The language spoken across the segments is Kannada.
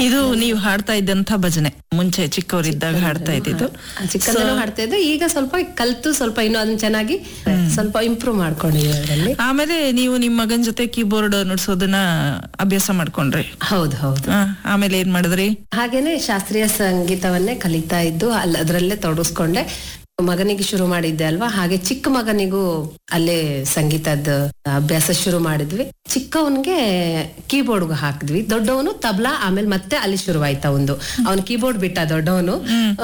ಇದು ನೀವು ಹಾಡ್ತಾ ಇದ್ದಂತ ಭಜನೆ ಮುಂಚೆ ಚಿಕ್ಕವರಿದ್ದಾಗ ಹಾಡ್ತಾ ಇದ್ದಿದ್ದು ಚಿಕ್ಕಂದಲ್ಲೂ ಹಾಡ್ತಾ ಇದ್ದೆ ಈಗ ಸ್ವಲ್ಪ ಕಲ್ತು ಸ್ವಲ್ಪ ಇನ್ನೂ ಅದನ್ನ ಚೆನ್ನಾಗಿ ಸ್ವಲ್ಪ ಇಂಪ್ರೂವ್ ಮಾಡ್ಕೊಂಡಿದ್ದೀವಿ ಅದರಲ್ಲಿ ಆಮೇಲೆ ನೀವು ನಿಮ್ ಮಗನ್ ಜೊತೆ ಕೀಬೋರ್ಡ್ ನುಡ್ಸೋದನ್ನ ಅಭ್ಯಾಸ ಮಾಡ್ಕೊಂಡ್ರಿ ಹೌದು ಹೌದು ಆ, ಆಮೇಲೆ ಏನ್ ಮಾಡಿದ್ರಿ ಹಾಗೇನೆ ಶಾಸ್ತ್ರೀಯ ಸಂಗೀತವನ್ನೇ ಕಲಿತಾ ಇದ್ದು ಅಲ್ಲಿ ಅದರಲ್ಲೇ ತೊಡಗಿಸ್ಕೊಂಡೆ ಮಗನಿಗೆ ಶುರು ಮಾಡಿದ್ದೆ ಅಲ್ವಾ ಹಾಗೆ ಚಿಕ್ಕ ಮಗನಿಗೂ ಅಲ್ಲೇ ಸಂಗೀತದ ಅಭ್ಯಾಸ ಶುರು ಮಾಡಿದ್ವಿ ಚಿಕ್ಕವನ್ಗೆ ಕೀಬೋರ್ಡ್ಗೂ ಹಾಕಿದ್ವಿ ದೊಡ್ಡವನು ತಬ್ಲಾ ಆಮೇಲೆ ಮತ್ತೆ ಅಲ್ಲಿ ಶುರುವಾಯ್ತಾ ಒಂದು ಅವನು ಕೀಬೋರ್ಡ್ ಬಿಟ್ಟ ದೊಡ್ಡವನು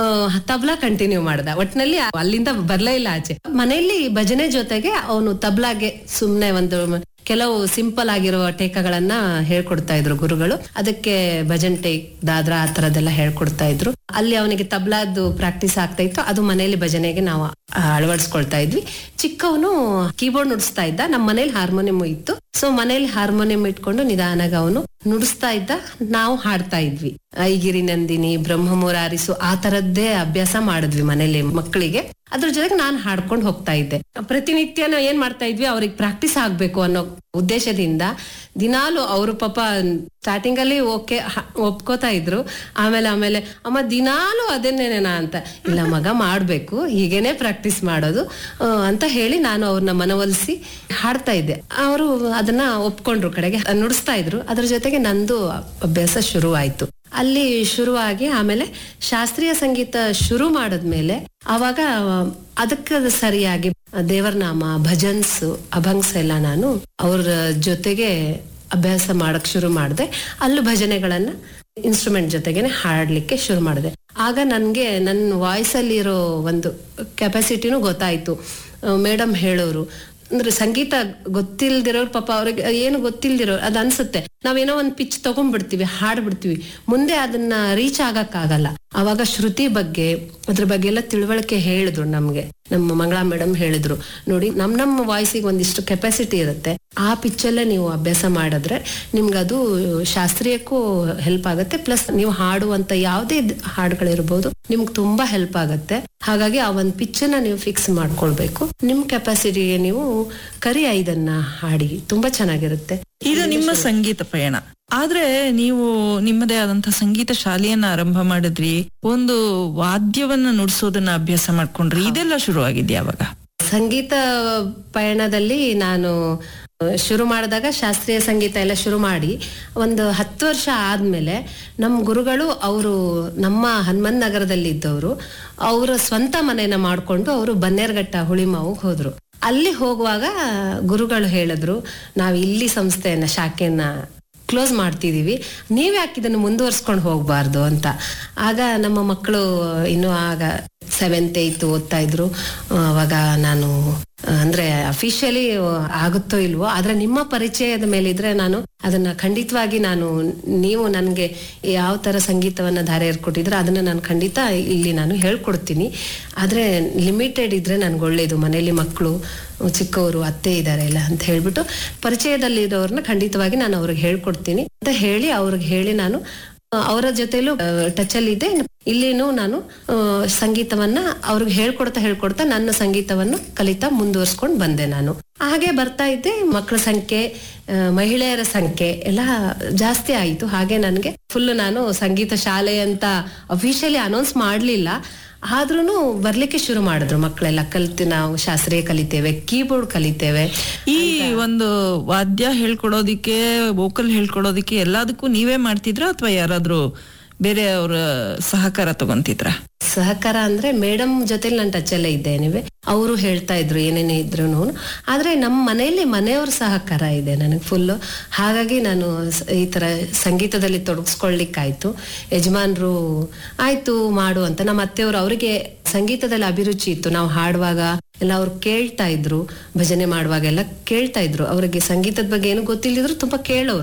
ತಬ್ಲಾ ಕಂಟಿನ್ಯೂ ಮಾಡ್ದ ಒಟ್ನಲ್ಲಿ ಅಲ್ಲಿಂದ ಬರ್ಲೇ ಇಲ್ಲ ಆಚೆ ಮನೆಯಲ್ಲಿ ಭಜನೆ ಜೊತೆಗೆ ಅವನು ತಬ್ಲಾಗೆ ಸುಮ್ನೆ ಒಂದು ಕೆಲವು ಸಿಂಪಲ್ ಆಗಿರುವ ಟೇಕಗಳನ್ನ ಹೇಳ್ಕೊಡ್ತಾ ಇದ್ರು ಗುರುಗಳು ಅದಕ್ಕೆ ಭಜನ್ ಟೇಕ್ ದಾದ್ರಾ ಆ ತರದೆಲ್ಲ ಹೇಳ್ಕೊಡ್ತಾ ಇದ್ರು ಅಲ್ಲಿ ಅವನಿಗೆ ತಬ್ಲಾದ್ದು ಪ್ರಾಕ್ಟೀಸ್ ಆಗ್ತಾ ಇತ್ತು ಅದು ಮನೆಯಲ್ಲಿ ಭಜನೆಗೆ ನಾವು ಅಳವಡಿಸ್ಕೊಳ್ತಾ ಇದ್ವಿ ಚಿಕ್ಕವನು ಕೀಬೋರ್ಡ್ ನುಡಿಸ್ತಾ ಇದ್ದ ನಮ್ಮ ಮನೇಲಿ ಹಾರ್ಮೋನಿಯಂ ಇತ್ತು ಸೊ ಮನೇಲಿ ಹಾರ್ಮೋನಿಯಂ ಇಟ್ಕೊಂಡು ನಿಧಾನಾಗ ಅವನು ನುಡಿಸ್ತಾ ಇದ್ದ ನಾವು ಹಾಡ್ತಾ ಇದ್ವಿ ಐಗಿರಿ ನಂದಿನಿ ಬ್ರಹ್ಮಮುರಾರಿಸು ಆ ತರದ್ದೇ ಅಭ್ಯಾಸ ಮಾಡಿದ್ವಿ ಮನೇಲಿ ಮಕ್ಕಳಿಗೆ ಅದ್ರ ಜೊತೆಗೆ ನಾನು ಹಾಡ್ಕೊಂಡು ಹೋಗ್ತಾ ಇದ್ದೆ ಪ್ರತಿನಿತ್ಯ ನಾವು ಏನ್ ಮಾಡ್ತಾ ಇದ್ವಿ ಅವ್ರಿಗೆ ಪ್ರಾಕ್ಟೀಸ್ ಆಗ್ಬೇಕು ಅನ್ನೋ ಉದ್ದೇಶದಿಂದ ದಿನಾಲು ಅವರು ಪಾಪ ಸ್ಟಾರ್ಟಿಂಗ್ ಅಲ್ಲಿ ಓಕೆ ಒಪ್ಕೋತಾ ಇದ್ರು ಆಮೇಲೆ ಆಮೇಲೆ ಅಮ್ಮ ದಿನಾಲು ಅದೇನೇನೇನಾ ಅಂತ ಇಲ್ಲ ಮಗ ಮಾಡ್ಬೇಕು ಹೀಗೇನೆ ಪ್ರಾಕ್ಟೀಸ್ ಮಾಡೋದು ಆ, ಅಂತ ಹೇಳಿ ನಾನು ಅವ್ರನ್ನ ಮನವೊಲಿಸಿ ಹಾಡ್ತಾ ಇದ್ದೆ ಅವರು ಅದನ್ನ ಒಪ್ಕೊಂಡ್ರು ಕಡೆಗೆ ನುಡಿಸ್ತಾ ಇದ್ರು ಅದ್ರ ಜೊತೆಗೆ ನಂದು ಅಭ್ಯಾಸ ಶುರು ಆಯ್ತು ಅಲ್ಲಿ ಶುರುವಾಗಿ ಆಮೇಲೆ ಶಾಸ್ತ್ರೀಯ ಸಂಗೀತ ಶುರು ಮಾಡಿದ್ಮೇಲೆ ಅವಾಗ ಅದಕ್ಕೆ ಸರಿಯಾಗಿ ದೇವರನಾಮ ಭಜನ್ಸ್ ಅಭಂಗ್ಸ್ ಎಲ್ಲ ನಾನು ಅವ್ರ ಜೊತೆಗೆ ಅಭ್ಯಾಸ ಮಾಡಕ್ ಶುರು ಮಾಡಿದೆ ಅಲ್ಲೂ ಭಜನೆಗಳನ್ನ ಇನ್ಸ್ಟ್ರೂಮೆಂಟ್ ಜೊತೆಗೇನೆ ಹಾಡ್ಲಿಕ್ಕೆ ಶುರು ಮಾಡಿದೆ ಆಗ ನನ್ಗೆ ನನ್ನ ವಾಯ್ಸ್ ಅಲ್ಲಿ ಇರೋ ಒಂದು ಕೆಪಾಸಿಟಿನೂ ಗೊತ್ತಾಯ್ತು ಮೇಡಮ್ ಹೇಳೋರು ಅಂದ್ರೆ ಸಂಗೀತ ಗೊತ್ತಿಲ್ದಿರೋರು ಪಾಪ ಅವ್ರಿಗೆ ಏನು ಗೊತ್ತಿಲ್ದಿರೋರು ಅದ್ ಅನ್ಸುತ್ತೆ ನಾವೇನೋ ಒಂದ್ ಪಿಚ್ ತಗೊಂಡ್ಬಿಡ್ತೀವಿ ಹಾಡ್ಬಿಡ್ತೀವಿ ಮುಂದೆ ಅದನ್ನ ರೀಚ್ ಆಗಕ್ ಆಗಲ್ಲ ಅವಾಗ ಶ್ರುತಿ ಬಗ್ಗೆ ಅದ್ರ ಬಗ್ಗೆ ಎಲ್ಲ ತಿಳುವಳಿಕೆ ಹೇಳಿದ್ರು ನಮ್ಗೆ ನಮ್ಮ ಮಂಗಳಾ ಮೇಡಮ್ ಹೇಳಿದ್ರು ನೋಡಿ ನಮ್ ನಮ್ಮ ವಾಯ್ಸಿಗೆ ಒಂದಿಷ್ಟು ಕೆಪಾಸಿಟಿ ಇರುತ್ತೆ ಆ ಪಿಚ್ಚಲ್ಲೇ ನೀವು ಅಭ್ಯಾಸ ಮಾಡಿದ್ರೆ ನಿಮ್ಗೆ ಅದು ಶಾಸ್ತ್ರೀಯಕ್ಕೂ ಹೆಲ್ಪ್ ಆಗುತ್ತೆ ಪ್ಲಸ್ ನೀವು ಹಾಡುವಂತ ಯಾವುದೇ ಹಾಡುಗಳಿರ್ಬೋದು ನಿಮ್ಗೆ ತುಂಬಾ ಹೆಲ್ಪ್ ಆಗುತ್ತೆ ಹಾಗಾಗಿ ಆ ಒಂದು ಪಿಚ್ಚನ್ನ ನೀವು ಫಿಕ್ಸ್ ಮಾಡ್ಕೊಳ್ಬೇಕು ನಿಮ್ ಕೆಪಾಸಿಟಿಗೆ ನೀವು ಕರಿ ಐದನ್ನ ಹಾಡಿ ತುಂಬಾ ಚೆನ್ನಾಗಿರುತ್ತೆ ಇದು ನಿಮ್ಮ ಸಂಗೀತ ಪಯಣ ಆದ್ರೆ ನೀವು ನಿಮ್ಮದೇ ಆದಂತ ಸಂಗೀತ ಶಾಲೆಯನ್ನ ಆರಂಭ ಮಾಡಿದ್ರಿ ಒಂದು ವಾದ್ಯವನ್ನ ನುಡ್ಸೋದನ್ನ ಅಭ್ಯಾಸ ಮಾಡ್ಕೊಂಡ್ರಿ ಇದೆಲ್ಲ ಶುರುವಾಗಿದ್ಯಾ ಅವಾಗ ಸಂಗೀತ ಪಯಣದಲ್ಲಿ ನಾನು ಶುರು ಮಾಡಿದಾಗ ಶಾಸ್ತ್ರೀಯ ಸಂಗೀತ ಎಲ್ಲ ಶುರು ಮಾಡಿ ಒಂದು ಹತ್ತು ವರ್ಷ ಆದ್ಮೇಲೆ ನಮ್ಮ ಗುರುಗಳು ಅವರು ನಮ್ಮ ಹನುಮನ್ ನಗರದಲ್ಲಿ ಇದ್ದವರು ಅವರ ಸ್ವಂತ ಮನೆಯನ್ನ ಮಾಡ್ಕೊಂಡು ಅವರು ಬನ್ನೇರ್ಘಟ್ಟ ಹುಳಿಮಾವಿಗೆ ಹೋದ್ರು ಅಲ್ಲಿ ಹೋಗುವಾಗ ಗುರುಗಳು ಹೇಳಿದ್ರು ನಾವು ಇಲ್ಲಿ ಸಂಸ್ಥೆಯನ್ನ ಶಾಖೆಯನ್ನ ಕ್ಲೋಸ್ ಮಾಡ್ತಿದೀವಿ ನೀವ್ ಯಾಕೆ ಇದನ್ನು ಮುಂದುವರ್ಸ್ಕೊಂಡು ಹೋಗ್ಬಾರ್ದು ಅಂತ ಆಗ ನಮ್ಮ ಮಕ್ಕಳು ಇನ್ನು ಆಗ ಸೆವೆಂತ್ ಏಯ್ತ್ ಓದ್ತಾ ಇದ್ರು ಅವಾಗ ನಾನು ಅಂದ್ರೆ ಅಫಿಷಿಯಲಿ ಆಗುತ್ತೋ ಇಲ್ವೋ ಆದ್ರೆ ನಿಮ್ಮ ಪರಿಚಯದ ಮೇಲಿದ್ರೆ ನಾನು ಅದನ್ನ ಖಂಡಿತವಾಗಿ ನಾನು ನೀವು ನನ್ಗೆ ಯಾವ ತರ ಸಂಗೀತವನ್ನ ಧಾರೆ ಏರ್ಕೊಟ್ಟಿದ್ರೆ ಅದನ್ನ ನಾನು ಖಂಡಿತ ಇಲ್ಲಿ ನಾನು ಹೇಳ್ಕೊಡ್ತೀನಿ ಆದ್ರೆ ಲಿಮಿಟೆಡ್ ಇದ್ರೆ ನನ್ಗೆ ಒಳ್ಳೇದು ಮನೇಲಿ ಮಕ್ಕಳು ಚಿಕ್ಕವರು ಅತ್ತೆ ಇದ್ದಾರೆ ಎಲ್ಲ ಅಂತ ಹೇಳ್ಬಿಟ್ಟು ಪರಿಚಯದಲ್ಲಿರೋರ್ನ ಖಂಡಿತವಾಗಿ ನಾನು ಅವ್ರಿಗೆ ಹೇಳ್ಕೊಡ್ತೀನಿ ಅಂತ ಹೇಳಿ ಅವ್ರಿಗೆ ಹೇಳಿ ನಾನು ಆ, ಅವರ ಜೊತೆಲೂ ಟಚ್ ಅಲ್ಲಿ ಇದ್ದೆ ಇಲ್ಲಿನೂ ನಾನು ಆ, ಸಂಗೀತವನ್ನ ಅವ್ರಿಗೆ ಹೇಳ್ಕೊಡ್ತಾ ಹೇಳ್ಕೊಡ್ತಾ ನನ್ನ ಸಂಗೀತವನ್ನು ಕಲಿತಾ ಮುಂದುವರ್ಸ್ಕೊಂಡು ಬಂದೆ ನಾನು ಹಾಗೆ ಬರ್ತಾ ಇದ್ದೆ ಮಕ್ಕಳ ಸಂಖ್ಯೆ ಆ, ಮಹಿಳೆಯರ ಸಂಖ್ಯೆ ಎಲ್ಲ ಜಾಸ್ತಿ ಆಯಿತು ಹಾಗೆ ನನಗೆ ಫುಲ್ ನಾನು ಸಂಗೀತ ಶಾಲೆ ಅಂತ ಅಫಿಷಿಯಲಿ ಅನೌನ್ಸ್ ಮಾಡ್ಲಿಲ್ಲ ಆದ್ರೂನು ಬರ್ಲಿಕ್ಕೆ ಶುರು ಮಾಡಿದ್ರು ಮಕ್ಕಳೆಲ್ಲ ಕಲಿತು ನಾವು ಶಾಸ್ತ್ರೀಯ ಕಲಿತೇವೆ ಕೀಬೋರ್ಡ್ ಕಲಿತೇವೆ ಈ ಒಂದು ವಾದ್ಯ ಹೇಳ್ಕೊಡೋದಿಕ್ಕೆ ವೋಕಲ್ ಹೇಳ್ಕೊಡೋದಿಕ್ಕೆ ಎಲ್ಲದಕ್ಕೂ ನೀವೇ ಮಾಡ್ತಿದ್ರ ಅಥವಾ ಯಾರಾದ್ರೂ ಬೇರೆ ಅವರ ಸಹಕಾರ ತಗೊಂತಿದ್ರ ಸಹಕಾರ ಅಂದ್ರೆ ಮೇಡಮ್ ಜೊತೆಲಿ ನಾನು ಟಚ್ ಅಲ್ಲೇ ಇದ್ದೆ ನೀವೇ ಅವರು ಹೇಳ್ತಾ ಇದ್ರು ಏನೇನೇ ಇದ್ರು ಆದ್ರೆ ನಮ್ಮ ಮನೆಯಲ್ಲಿ ಮನೆಯವ್ರ ಸಹಕಾರ ಇದೆ ನನಗೆ ಫುಲ್ ಹಾಗಾಗಿ ನಾನು ಸ- ಈ ತರ ಸಂಗೀತದಲ್ಲಿ ತೊಡಗಿಸ್ಕೊಳ್ಲಿಕ್ಕಾಯ್ತು ಯಜಮಾನ್ರು ಆಯ್ತು ಮಾಡು ಅಂತ ನಮ್ಮ ಅತ್ತೆಯವರು ಅವರಿಗೆ ಸಂಗೀತದಲ್ಲಿ ಅಭಿರುಚಿ ಇತ್ತು ನಾವು ಹಾಡುವಾಗ ಎಲ್ಲ ಅವ್ರು ಕೇಳ್ತಾ ಇದ್ರು ಭಜನೆ ಮಾಡುವಾಗ ಎಲ್ಲ ಕೇಳ್ತಾ ಇದ್ರು ಅವರಿಗೆ ಸಂಗೀತದ ಬಗ್ಗೆ ಏನು ಗೊತ್ತಿಲ್ಲದಿದ್ರು ತುಂಬಾ ಕೇಳೋರು